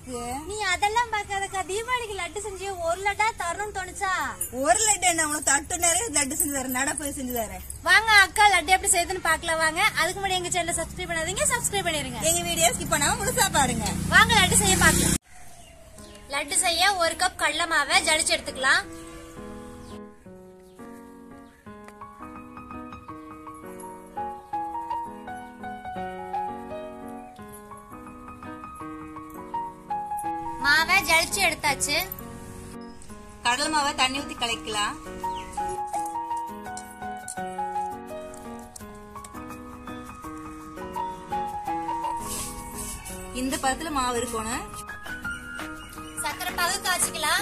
இருக்கு நீ அதெல்லாம் பாக்காதக்கா தீபாவளிக்கு லட்டு செஞ்சு ஒரு லட்டா தரணும்னு தோணுச்சா ஒரு லட்டு என்ன உனக்கு தட்டு நிறைய லட்டு செஞ்சு தரேன் நட போய் செஞ்சு தரேன் வாங்க அக்கா லட்டு எப்படி செய்யுதுன்னு பாக்கலாம் வாங்க அதுக்கு முன்னாடி எங்க சேனல் சப்ஸ்கிரைப் பண்ணாதீங்க சப்ஸ்கிரைப் பண்ணிருங்க எங்க வீடியோ ஸ்கிப் பண்ணாம முழுசா பாருங்க வாங்க லட்டு செய்ய பாக்கலாம் லட்டு செய்ய ஒரு கப் கடல மாவை ஜலிச்சு எடுத்துக்கலாம் மாவை ஜலிச்சு எடுத்தாச்சு கடலை மாவை தண்ணி ஊத்தி கலக்கலாம் இந்த பதத்துல மாவு இருக்கணும் சக்கரை பாகு காய்ச்சிக்கலாம்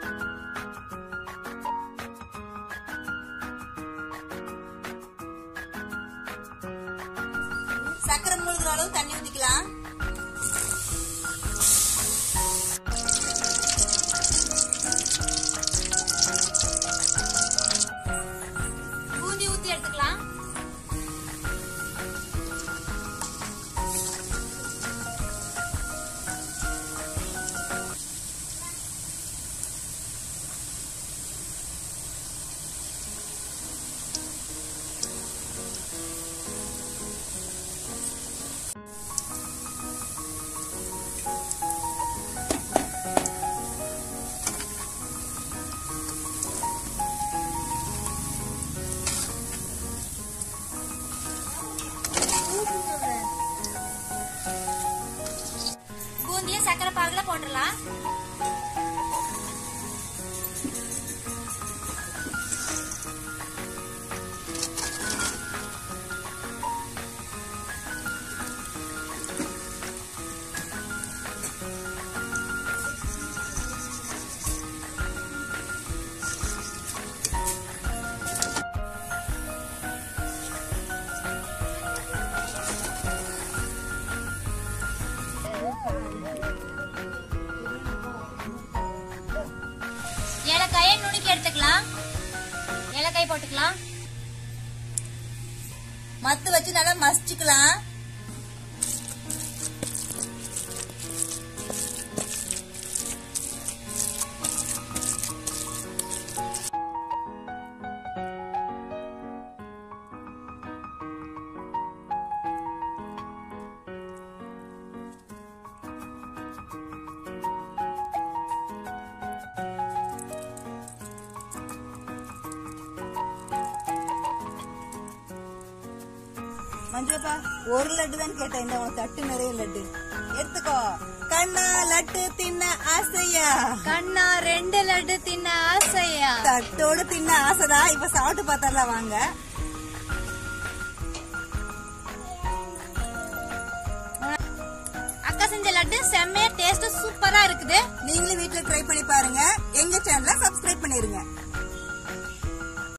சக்கரை மூழ்கிற அளவு தண்ணி ஊத்திக்கலாம் பூந்தி ஊத்தி எடுத்துக்கலாம் பூந்திய சக்கரை பாகுல போட்டுடலாம் ஏலக்காயை நுணுக்கி எடுத்துக்கலாம் ஏலக்காய் போட்டுக்கலாம் மத்து வச்சு நல்லா மசிச்சுக்கலாம் மஞ்சப்பா ஒரு லட்டு தான் கேட்டேன் இந்த உனக்கு தட்டு நிறைய லட்டு எடுத்துக்கோ கண்ணா லட்டு தின்ன ஆசையா கண்ணா ரெண்டு லட்டு தின்ன ஆசையா தட்டோடு தின்ன ஆசைதான் இப்ப சாப்பிட்டு பார்த்தரலாம் வாங்க அக்கா செஞ்ச லட்டு செம்மையா டேஸ்ட் சூப்பரா இருக்குது நீங்களும் வீட்டுல ட்ரை பண்ணி பாருங்க